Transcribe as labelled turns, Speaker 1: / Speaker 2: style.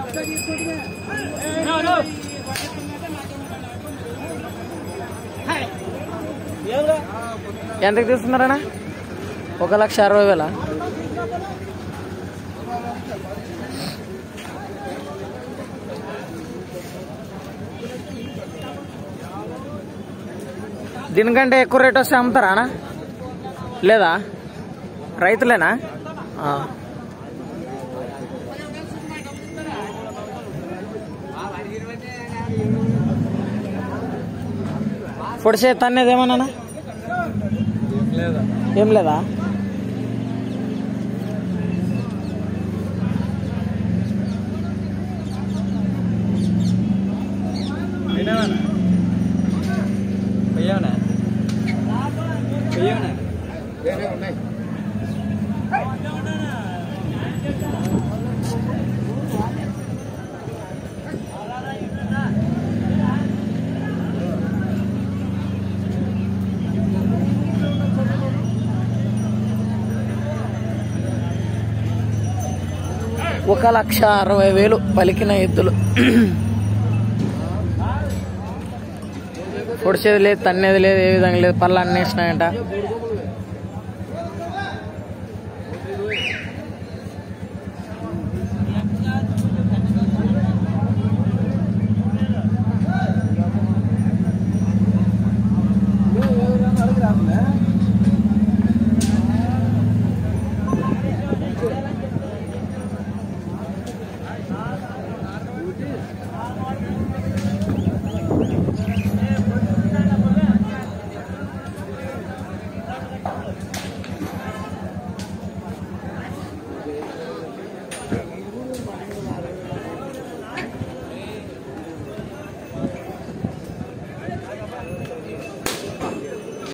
Speaker 1: ఎంతకు తీసుకున్నారన్నా ఒక లక్ష అరవై వేల దీనికంటే ఎక్కువ రేట్ వస్తే అమ్ముతారా అన్న లేదా రైతులేనా ఆ. పొడిసే తన్నేది ఏమన్నా
Speaker 2: లేదా
Speaker 1: ఏం లేదా
Speaker 2: అయినావానా పోయావనా పోయావనా
Speaker 1: ఒక లక్ష అరవై వేలు పలికిన ఎద్దులు పొడిచేది లేదు తన్నేది లేదు ఏ విధంగా లేదు పళ్ళు అన్నేసినాయంట